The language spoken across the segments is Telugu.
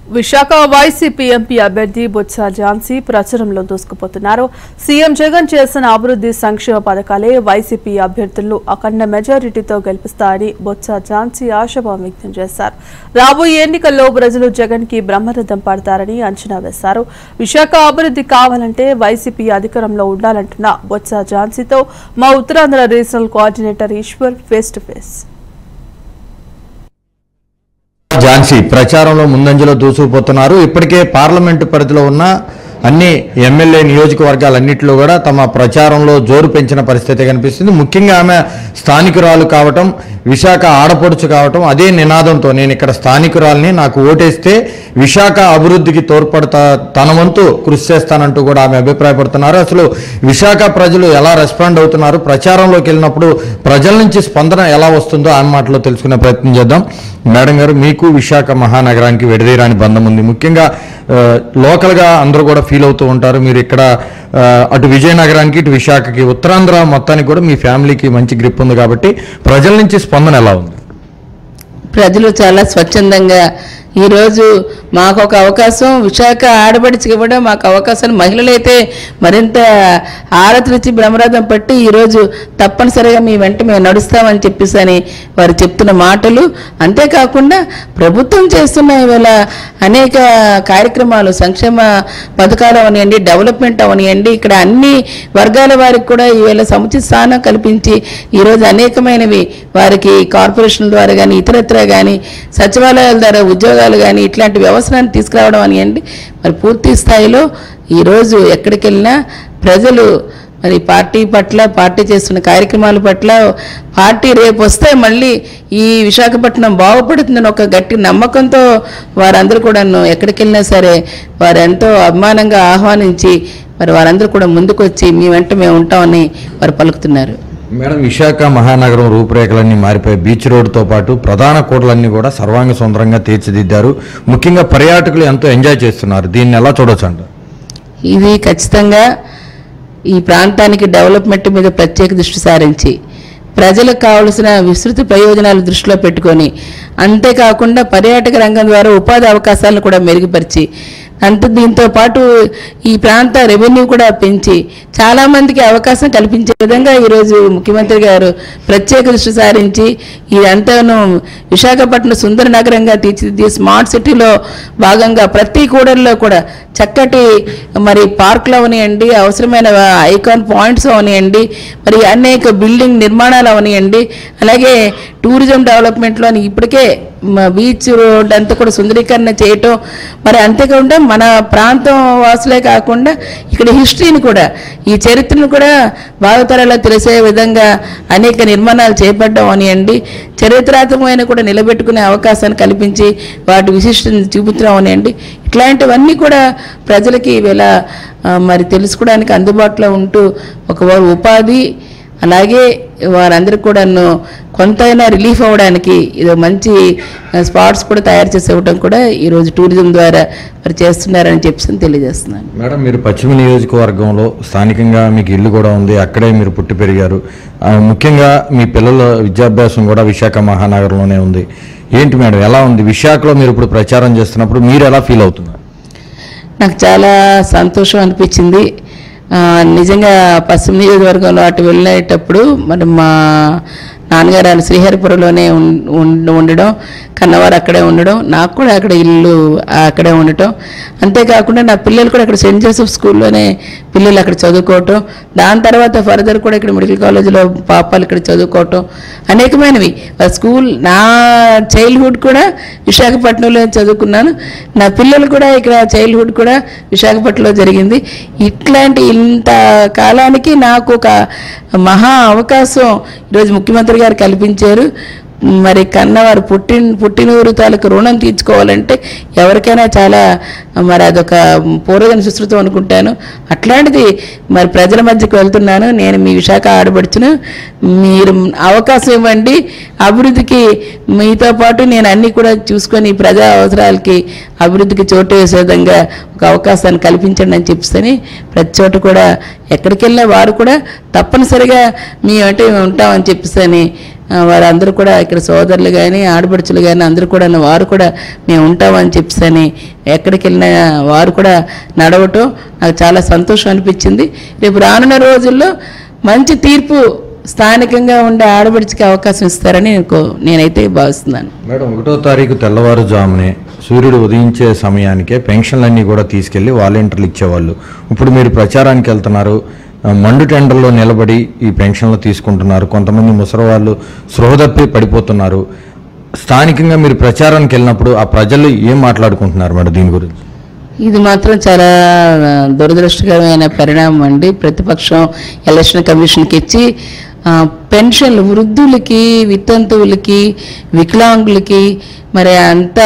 విశాఖ వైసీపీ ఎంపీ అభ్యర్థి బొత్స ఝాన్సీ ప్రచారంలో దూసుకుపోతున్నారు సీఎం జగన్ చేసిన అభివృద్ధి సంక్షేమ పథకాలే వైసీపీ అభ్యర్థులను అఖండ మెజారిటీతో గెలిపిస్తారని బొత్స ఝాన్సీ ఆశాభావం వ్యక్తం చేశారు రాబోయే ఎన్నికల్లో ప్రజలు జగన్ కి బ్రహ్మరథం పడతారని అంచనా వేశారు విశాఖ అభివృద్ధి కావాలంటే వైసీపీ అధికారంలో ఉండాలంటున్న బొత్స ఝాన్సీతో మా Uttarandhra regional coordinator Eswar face to face Jhansi ప్రచారంలో ముందంజలో దూసుకుపోతున్నారు ఇప్పటికే పార్లమెంటు పరిధిలో ఉన్న అన్ని ఎమ్మెల్యే నియోజకవర్గాలన్నింటిలో కూడా తమ ప్రచారంలో జోరు పెంచిన పరిస్థితి కనిపిస్తుంది ముఖ్యంగా ఆమె స్థానికురాలు కావటం విశాఖ ఆడపడుచు కావటం అదే నినాదంతో నేను ఇక్కడ స్థానికురాలని నాకు ఓటేస్తే విశాఖ అభివృద్ధికి తోడ్పడతా తన వంతు కృషి చేస్తానంటూ కూడా ఆమె అభిప్రాయపడుతున్నారు అసలు విశాఖ ప్రజలు ఎలా రెస్పాండ్ అవుతున్నారు ప్రచారంలోకి వెళ్ళినప్పుడు ప్రజల నుంచి స్పందన ఎలా వస్తుందో ఆమె మాటలో తెలుసుకునే ప్రయత్నం చేద్దాం మేడం గారు మీకు విశాఖ మహానగరానికి విడదీరాని బంధం ఉంది ముఖ్యంగా ఆ, లోకల్గా అందరూ కూడా ఫీల్ అవుతూ ఉంటారు మీరు ఇక్కడ ఆ, అటు విజయనగరానికి ఇటు విశాఖకి ఉత్తరాంధ్ర మొత్తానికి కూడా మీ ఫ్యామిలీకి మంచి గ్రిప్ ఉంది కాబట్టి ప్రజల నుంచి స్పందన ఎలా ఉంది ప్రజలు చాలా స్వచ్ఛందంగా ఈరోజు మాకు ఒక అవకాశం విశాఖ ఆడబడికి ఇవ్వడం మాకు అవకాశం మహిళలైతే మరింత ఆరతులిచ్చి బ్రహ్మరథం పట్టి ఈరోజు తప్పనిసరిగా మీ వెంట మేము నడుస్తామని చెప్పేసి అని వారు చెప్తున్న మాటలు అంతేకాకుండా ప్రభుత్వం చేస్తున్న ఇవాళ అనేక కార్యక్రమాలు సంక్షేమ పథకాలు అవనివ్వండి డెవలప్మెంట్ అవనివ్వండి ఇక్కడ అన్ని వర్గాల వారికి కూడా ఈవేళ సముచిత స్థానం కల్పించి ఈరోజు అనేకమైనవి వారికి కార్పొరేషన్ల ద్వారా కానీ ఇతరత్ర కానీ సచివాలయాల ద్వారా ఉద్యోగాలు కానీ ఇట్లాంటి వ్యవస్థలను తీసుకురావడం అనివ్వండి మరి పూర్తి స్థాయిలో ఈరోజు ఎక్కడికి వెళ్ళినా ప్రజలు మరి పార్టీ పట్ల పార్టీ చేస్తున్న కార్యక్రమాల పట్ల పార్టీ రేపు వస్తే మళ్ళీ ఈ విశాఖపట్నం బాగుపడుతుందని ఒక గట్టి నమ్మకంతో వారందరూ కూడా ఎక్కడికి వెళ్ళినా సరే వారు ఎంతో అభిమానంగా ఆహ్వానించి మరి వారందరూ కూడా ముందుకు వచ్చి మీ వెంట మేము ఉంటామని వారు పలుకుతున్నారు మేడం విశాఖ మహానగరం రూపురేఖలన్నీ మారిపోయి బీచ్ రోడ్డుతో పాటు ప్రధాన కూడలన్నీ కూడా సర్వాంగ సుందరంగా తీర్చిదిద్దారు ముఖ్యంగా పర్యాటకులు ఎంతో ఎంజాయ్ చేస్తున్నారు దీన్ని ఎలా చూడొచ్చు అంట ఇది ఖచ్చితంగా ఈ ప్రాంతానికి డెవలప్మెంట్ మీద ప్రత్యేక దృష్టి సారించి ప్రజలకు కావలసిన విస్తృత ప్రయోజనాలు దృష్టిలో పెట్టుకొని అంతేకాకుండా పర్యాటక రంగం ద్వారా ఉపాధి అవకాశాలను కూడా మెరుగుపరిచి అంత దీంతో పాటు ఈ ప్రాంత రెవెన్యూ కూడా పెంచి చాలామందికి అవకాశం కల్పించే విధంగా ఈరోజు ముఖ్యమంత్రి గారు ప్రత్యేక దృష్టి సారించి ఇదంతాను విశాఖపట్నం సుందర నగరంగా తీర్చిదిద్ది స్మార్ట్ సిటీలో భాగంగా ప్రతి కూడల్లో కూడా చక్కటి మరి పార్కులు అవనియండి అవసరమైన ఐకాన్ పాయింట్స్ అవనియండి మరి అనేక బిల్డింగ్ నిర్మాణాలు అవనియండి అలాగే టూరిజం డెవలప్మెంట్లో ఇప్పటికే మ- బీచ్ రోడ్ అంతా కూడా సుందరీకరణ చేయటం మరి అంతేకాకుండా మన ప్రాంతం వాసులే కాకుండా ఇక్కడ హిస్టరీని కూడా ఈ చరిత్రను కూడా భావితరాల్లో తెలిసే విధంగా అనేక నిర్మాణాలు చేపట్టడం అనియండి చరిత్రాత్మకమైన కూడా నిలబెట్టుకునే అవకాశాన్ని కల్పించి వాటి విశిష్టతను చూపించడం అనియండి ఇట్లాంటివన్నీ కూడా ప్రజలకి ఇవాళ ఆ, మరి తెలుసుకోవడానికి అందుబాటులో ఉంటూ ఒక వారు ఉపాధి అలాగే వారందరికీ కూడా కొంతైనా రిలీఫ్ అవ్వడానికి ఇది మంచి ఆ, స్పాట్స్ కూడా తయారు చేసి ఇవ్వడం కూడా ఈరోజు టూరిజం ద్వారా మరి చేస్తున్నారని చెప్పి తెలియజేస్తున్నాను మేడం మీరు పశ్చిమ నియోజకవర్గంలో స్థానికంగా మీకు ఇల్లు కూడా ఉంది అక్కడే మీరు పుట్టి పెరిగారు ఆ, ముఖ్యంగా మీ పిల్లల విద్యాభ్యాసం కూడా విశాఖ మహానగరంలోనే ఉంది ఏంటి మేడం ఎలా ఉంది విశాఖలో మీరు ఇప్పుడు ప్రచారం చేస్తున్నప్పుడు మీరు ఎలా ఫీల్ అవుతున్నారు నాకు చాలా సంతోషం అనిపించింది ఆ, నిజంగా పశ్చిమ నియోజకవర్గంలో అటు వెళ్ళేటప్పుడు మరి మా నాన్నగారు వాళ్ళు శ్రీహరిపురంలోనే ఉం- ఉం- ఉండడం కన్నవారు అక్కడే ఉండడం నాకు కూడా అక్కడ ఇల్లు అక్కడే ఉండటం అంతేకాకుండా నా పిల్లలు కూడా అక్కడ సెయింట్ జోసెఫ్ స్కూల్లోనే పిల్లలు అక్కడ చదువుకోవటం దాని తర్వాత ఫర్దర్ కూడా ఇక్కడ మెడికల్ కాలేజీలో పాపాలు ఇక్కడ చదువుకోవటం అనేకమైనవి ఆ స్కూల్ నా చైల్డ్హుడ్ కూడా విశాఖపట్నంలో చదువుకున్నాను నా పిల్లలు కూడా ఇక్కడ చైల్డ్హుడ్ కూడా విశాఖపట్నంలో జరిగింది ఇట్లాంటి ఇంత కాలానికి నాకు ఒక మహా అవకాశం ఈరోజు ముఖ్యమంత్రి గారు కల్పించారు మరి కన్నవారు పుట్టిన పుట్టినూరు తాలూకు రుణం తీర్చుకోవాలంటే ఎవరికైనా చాలా మరి అదొక పూర్వజన సుశ్రుతం అనుకుంటాను అట్లాంటిది మరి ప్రజల మధ్యకు వెళ్తున్నాను నేను మీ విశాఖ ఆడబడుచును మీరు అవకాశం ఇవ్వండి అభివృద్ధికి మీతో పాటు నేను అన్ని కూడా చూసుకొని ప్రజా అవసరాలకి అభివృద్ధికి చోటు వేసే విధంగా ఒక అవకాశాన్ని కల్పించండి అని చెప్పని ప్రతి చోట కూడా ఎక్కడికి వెళ్ళినా వారు కూడా తప్పనిసరిగా మీ అంటే మేము ఉంటామని చెప్పేసి వారందరూ కూడా ఇక్కడ సోదరులు కానీ ఆడపడుచులు కానీ అందరూ కూడా వారు కూడా మేము ఉంటామని చెప్పేసి ఎక్కడికి వెళ్ళినా వారు కూడా నడవటం నాకు చాలా సంతోషం అనిపించింది రేపు రానున్న రోజుల్లో మంచి తీర్పు స్థానికంగా ఉండే ఆడపడిచికి అవకాశం ఇస్తారని నేను కో- నేనైతే భావిస్తున్నాను మేడం ఒకటో తారీఖు తెల్లవారుజామునే సూర్యుడు ఉదయించే సమయానికే పెన్షన్లన్నీ కూడా తీసుకెళ్లి వాలంటీర్లు ఇచ్చేవాళ్ళు ఇప్పుడు మీరు ప్రచారానికి వెళ్తున్నారు ఆ, మండు టెండర్లో నిలబడి ఈ పెన్షన్లు తీసుకుంటున్నారు కొంతమంది ముసలి వాళ్ళు స్పృహ తప్పి పడిపోతున్నారు స్థానికంగా మీరు ప్రచారానికి వెళ్ళినప్పుడు ఆ ప్రజలు ఏం మాట్లాడుకుంటున్నారు మేడం దీని గురించి ఇది మాత్రం చాలా ఆ, దురదృష్టకరమైన పరిణామం అండి ప్రతిపక్షం ఎలక్షన్ కమిషన్కి ఇచ్చి ఆ, పెన్షన్లు వృద్ధులకి వితంతువులకి వికలాంగులకి మరి అంత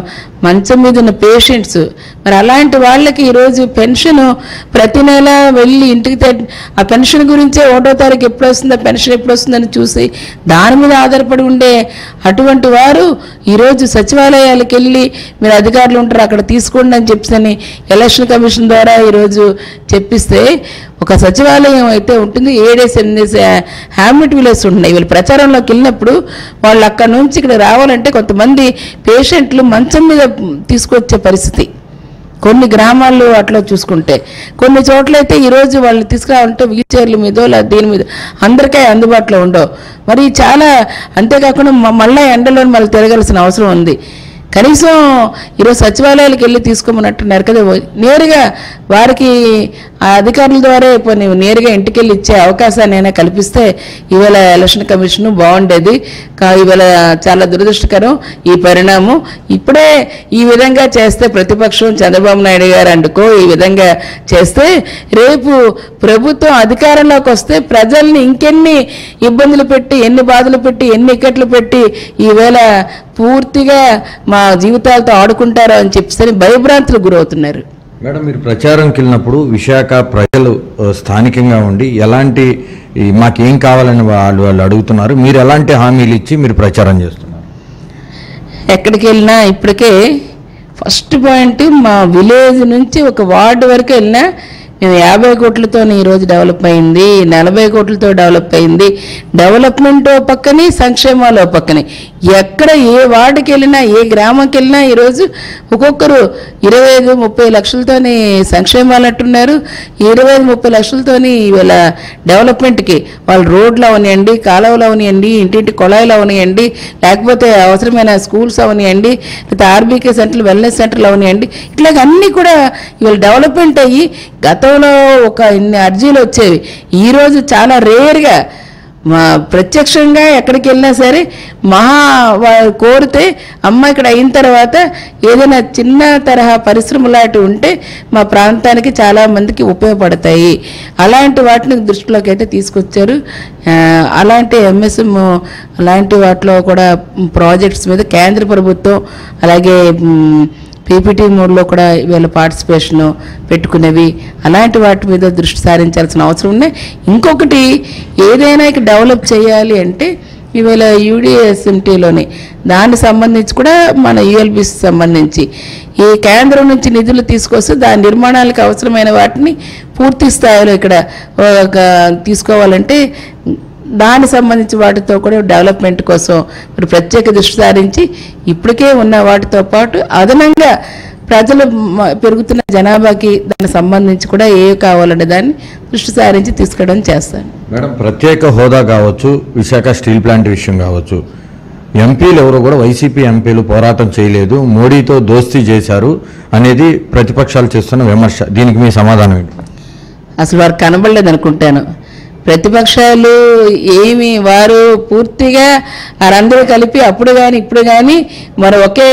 మంచం మీద ఉన్న పేషెంట్స్ మరి అలాంటి వాళ్ళకి ఈరోజు పెన్షన్ ప్రతి నెల వెళ్ళి ఇంటికి తె- ఆ పెన్షన్ గురించే ఒకటో తారీఖు ఎప్పుడు వస్తుందో పెన్షన్ ఎప్పుడు వస్తుందని చూసి దాని మీద ఆధారపడి ఉండే అటువంటి వారు ఈరోజు సచివాలయాలకు వెళ్ళి మీరు అధికారులు ఉంటారు అక్కడ తీసుకోండి అని చెప్పని ఎలక్షన్ కమిషన్ ద్వారా ఈరోజు చెప్పిస్తే ఒక సచివాలయం అయితే ఉంటుంది ఏడేసి ఎనిమిది హ్యామిట్ విలేజ్ ఉంటున్నాయి వీళ్ళు ప్రచారంలోకి వెళ్ళినప్పుడు వాళ్ళు అక్కడ నుంచి ఇక్కడ రావాలంటే కొంతమంది పేషెంట్లు మంచం మీద తీసుకొచ్చే పరిస్థితి కొన్ని గ్రామాల్లో అట్లా చూసుకుంటే కొన్ని చోట్లయితే ఈరోజు వాళ్ళని తీసుకురావాలంటే వీల్ చైర్ల మీదో లేదా దీని మీద అందరికీ అందుబాటులో ఉండవు మరి చాలా అంతేకాకుండా మ- మళ్ళా ఎండలో మళ్ళీ తిరగాల్సిన అవసరం ఉంది కనీసం ఈరోజు సచివాలయాలకు వెళ్ళి తీసుకోమన్నట్టున్నారు కదా నేరుగా వారికి ఆ అధికారుల ద్వారా పోనీ నేరుగా ఇంటికి వెళ్ళి ఇచ్చే అవకాశాన్ని అయినా కల్పిస్తే ఇవాళ ఎలక్షన్ కమిషన్ బాగుండేది కా ఇవాళ చాలా దురదృష్టకరం ఈ పరిణామం ఇప్పుడే ఈ విధంగా చేస్తే ప్రతిపక్షం చంద్రబాబు నాయుడు గారు అండుకో ఈ విధంగా చేస్తే రేపు ప్రభుత్వం అధికారంలోకి వస్తే ప్రజల్ని ఇంకెన్ని ఇబ్బందులు పెట్టి ఎన్ని బాధలు పెట్టి ఎన్ని ఇక్కట్లు పెట్టి ఈవేళ పూర్తిగా మా జీవితాలతో ఆడుకుంటారో అని చెప్పేసి భయభ్రాంతులు గురవుతున్నారు మేడం మీరు ప్రచారంకి వెళ్ళినప్పుడు విశాఖ ప్రజలు ఆ, స్థానికంగా ఉండి ఎలాంటి ఈ మాకేం కావాలని వాళ్ళు వాళ్ళు అడుగుతున్నారు మీరు ఎలాంటి హామీలు ఇచ్చి మీరు ప్రచారం చేస్తున్నారు ఎక్కడికి వెళ్ళినా ఇప్పటికే ఫస్ట్ పాయింట్ మా విలేజ్ నుంచి ఒక వార్డు వరకు వెళ్ళినా మేము యాభై కోట్లతో ఈరోజు డెవలప్ అయింది నలభై కోట్లతో డెవలప్ అయింది డెవలప్మెంట్ ఓ పక్కని సంక్షేమాలు ఓ పక్కని ఎక్కడ ఏ వార్డుకి వెళ్ళినా ఏ గ్రామంకి వెళ్ళినా ఈరోజు ఒక్కొక్కరు ఇరవై ఐదు ముప్పై లక్షలతోని సంక్షేమాలు అంటున్నారు ఇరవై ఐదు ముప్పై లక్షలతోని వీళ్ళ డెవలప్మెంట్కి వాళ్ళు రోడ్లు అవనియండి కాలువలు అవనియండి ఇంటింటి కొళాయిలు అవనియండి లేకపోతే అవసరమైన స్కూల్స్ అవనియండి లేకపోతే ఆర్బీకే సెంటర్లు వెల్నెస్ సెంటర్లు అవనియండి ఇట్లాగ అన్నీ కూడా ఇవాళ డెవలప్మెంట్ అయ్యి గతంలో ఒక ఇన్ని అర్జీలు వచ్చేవి ఈరోజు చాలా రేర్గా మా ప్రత్యక్షంగా ఎక్కడికి వెళ్ళినా సరే మహా వా- కోరితే అమ్మ ఇక్కడ అయిన తర్వాత ఏదైనా చిన్న తరహా పరిశ్రమ లాంటి ఉంటే మా ప్రాంతానికి చాలా మందికి ఉపయోగపడతాయి అలాంటి వాటిని దృష్టిలోకి అయితే తీసుకొచ్చారు ఆ, అలాంటి ఎంఎస్ఎం అలాంటి వాటిలో కూడా ప్రాజెక్ట్స్ మీద కేంద్ర ప్రభుత్వం అలాగే మ్, పీపీటీ మోడ్లో కూడా వీళ్ళ పార్టిసిపేషన్ పెట్టుకునేవి అలాంటి వాటి మీద దృష్టి సారించాల్సిన అవసరం ఉన్నాయి ఇంకొకటి ఏదైనా ఇక డెవలప్ చేయాలి అంటే ఇవాళ యూడిఎస్ఎంటీలోని దానికి సంబంధించి కూడా మన యుఎల్బిసి సంబంధించి ఈ కేంద్రం నుంచి నిధులు తీసుకొస్తే దాని నిర్మాణాలకు అవసరమైన వాటిని పూర్తి స్థాయిలో ఇక్కడ ఒక తీసుకోవాలంటే దానికి సంబంధించి వాటితో కూడా డెవలప్మెంట్ కోసం మరి ప్రత్యేక దృష్టి సారించి ఇప్పటికే ఉన్న వాటితో పాటు అదనంగా ప్రజలు మ- పెరుగుతున్న జనాభాకి దానికి సంబంధించి కూడా ఏ కావాలనే దాన్ని దృష్టి సారించి తీసుకెళ్ళడం చేస్తాను మేడం ప్రత్యేక హోదా కావచ్చు విశాఖ స్టీల్ ప్లాంట్ విషయం కావచ్చు ఎంపీలు ఎవరు కూడా వైసీపీ ఎంపీలు పోరాటం చేయలేదు మోడీతో దోస్తీ చేశారు అనేది ప్రతిపక్షాలు చేస్తున్న విమర్శ దీనికి మీ సమాధానం ఏంటి అసలు వారు కనబడలేదు అనుకుంటాను ప్రతిపక్షాలు ఏమి వారు పూర్తిగా వారందరూ కలిపి అప్పుడు కానీ ఇప్పుడు కానీ మరి ఒకే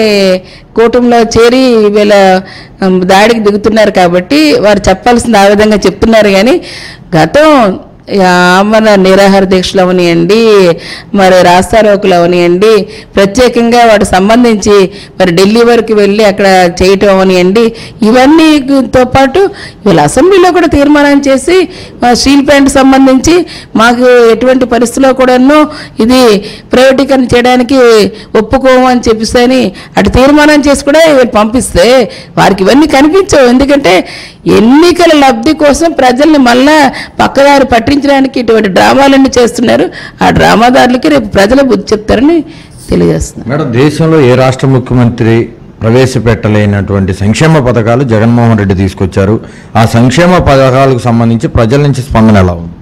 కూటమిలో చేరి వీళ్ళ ఉమ్, దాడికి దిగుతున్నారు కాబట్టి వారు చెప్పాల్సింది ఆ విధంగా చెప్తున్నారు కానీ గతం ఆమరణ నిరాహార దీక్షలు అవనియండి మరి రాస్తారోకులు అవనియండి ప్రత్యేకంగా వాటికి సంబంధించి మరి ఢిల్లీ వరకు వెళ్ళి అక్కడ చేయటం అవనియండి ఇవన్నీతో పాటు వీళ్ళ అసెంబ్లీలో కూడా తీర్మానం చేసి మా స్టీల్ ప్లాంట్ సంబంధించి మాకు ఎటువంటి పరిస్థితిలో కూడాను ఇది ప్రైవేటీకరణ చేయడానికి ఒప్పుకోము అని చెప్పేసి అటు తీర్మానం చేసి కూడా వీళ్ళు పంపిస్తే వారికి ఇవన్నీ కనిపించవు ఎందుకంటే ఎన్నికల లబ్ధి కోసం ప్రజల్ని మళ్ళా పక్కదారి పట్టించడానికి ఇటువంటి డ్రామాలన్నీ చేస్తున్నారు ఆ డ్రామాదారులకి రేపు ప్రజలు బుద్ధి చెప్తారని తెలియజేస్తున్నారు మేడం దేశంలో ఏ రాష్ట్ర ముఖ్యమంత్రి ప్రవేశపెట్టలేనటువంటి సంక్షేమ పథకాలు జగన్మోహన్ రెడ్డి తీసుకొచ్చారు ఆ సంక్షేమ పథకాలకు సంబంధించి ప్రజల నుంచి స్పందన ఎలా ఉంది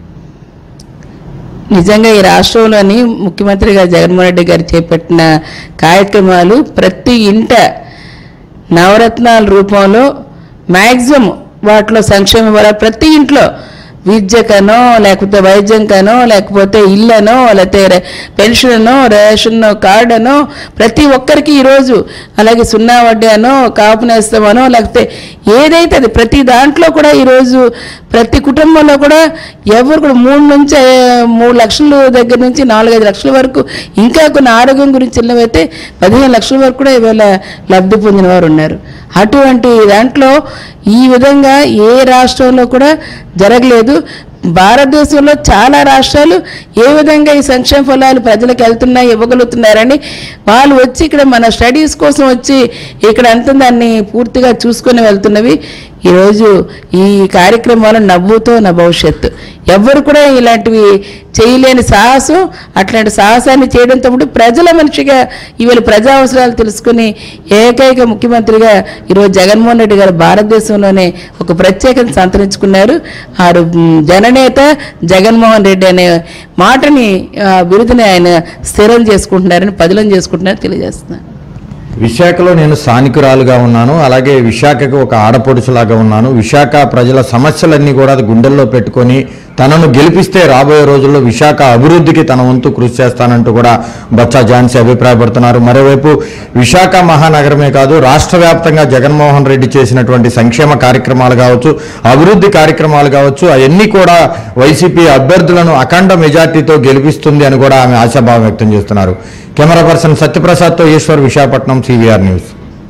నిజంగా ఈ రాష్ట్రంలోని ముఖ్యమంత్రిగా జగన్మోహన్ రెడ్డి గారు చేపట్టిన కార్యక్రమాలు ప్రతి ఇంట నవరత్నాల రూపంలో మ్యాక్సిమం వాటిలో సంక్షేమ బలాలు ప్రతి ఇంట్లో విద్యకనో లేకపోతే వైద్యంకనో లేకపోతే ఇల్లనో లేకపోతే రే- పెన్షనో రేషన్ కార్డనో ప్రతి ఒక్కరికి ఈరోజు అలాగే సున్నా వడ్డీ అనో కాపు నేస్తామనో లేకపోతే ఏదైతే అది ప్రతి దాంట్లో కూడా ఈరోజు ప్రతి కుటుంబంలో కూడా ఎవరు కూడా మూడు నుంచి ఏ, మూడు లక్షల దగ్గర నుంచి నాలుగైదు లక్షల వరకు ఇంకా కొన్ని ఆరోగ్యం గురించి వెళ్ళవైతే పదిహేను లక్షల వరకు కూడా ఇవాళ లబ్ధి పొందిన వారు ఉన్నారు అటువంటి దాంట్లో ఈ విధంగా ఏ రాష్ట్రంలో కూడా జరగలేదు భారతదేశంలో చాలా రాష్ట్రాలు ఏ విధంగా ఈ సంక్షేమ ఫలాలు ప్రజలకు వెళ్తున్నాయి ఇవ్వగలుగుతున్నారని వాళ్ళు వచ్చి ఇక్కడ మన స్టడీస్ కోసం వచ్చి ఇక్కడ అంతా దాన్ని పూర్తిగా చూసుకొని వెళ్తున్నవి ఈరోజు ఈ కార్యక్రమాలు నవ్వుతో నా భవిష్యత్తు ఎవ్వరు కూడా ఇలాంటివి చేయలేని సాహసం అట్లాంటి సాహసాన్ని చేయడంతో పాటు ప్రజల మనిషిగా ఇవాళ ప్రజా అవసరాలు తెలుసుకుని ఏకైక ముఖ్యమంత్రిగా ఈరోజు జగన్మోహన్ రెడ్డి గారు భారతదేశంలోనే ఒక ప్రత్యేకత సంతరించుకున్నారు ఆరు మ్, జననేత జగన్మోహన్ రెడ్డి అనే మాటని ఆ, బిరుదుని ఆయన స్థిరం చేసుకుంటున్నారని పదిలం చేసుకుంటున్నారని తెలియజేస్తున్నాను విశాఖలో నేను స్థానికురాలుగా ఉన్నాను అలాగే విశాఖకు ఒక ఆడపడుచులాగా ఉన్నాను విశాఖ ప్రజల సమస్యలన్నీ కూడా అది గుండెల్లో పెట్టుకొని తనను గెలిపిస్తే రాబోయే రోజుల్లో విశాఖ అభివృద్ధికి తన వంతు కృషి చేస్తానంటూ కూడా బొత్స ఝాన్సీ అభిప్రాయపడుతున్నారు మరోవైపు విశాఖ మహానగరమే కాదు రాష్ట్ర వ్యాప్తంగా జగన్మోహన్ రెడ్డి చేసినటువంటి సంక్షేమ కార్యక్రమాలు కావచ్చు అభివృద్ధి కార్యక్రమాలు కావచ్చు అవన్నీ కూడా వైసీపీ అభ్యర్థులను అఖండ మెజార్టీతో గెలిపిస్తుంది అని కూడా ఆమె ఆశాభావం వ్యక్తం చేస్తున్నారు కెమెరా పర్సన్ సత్యప్రసాద్తో ఈశ్వర్ విశాఖపట్నం సివిఆర్ న్యూస్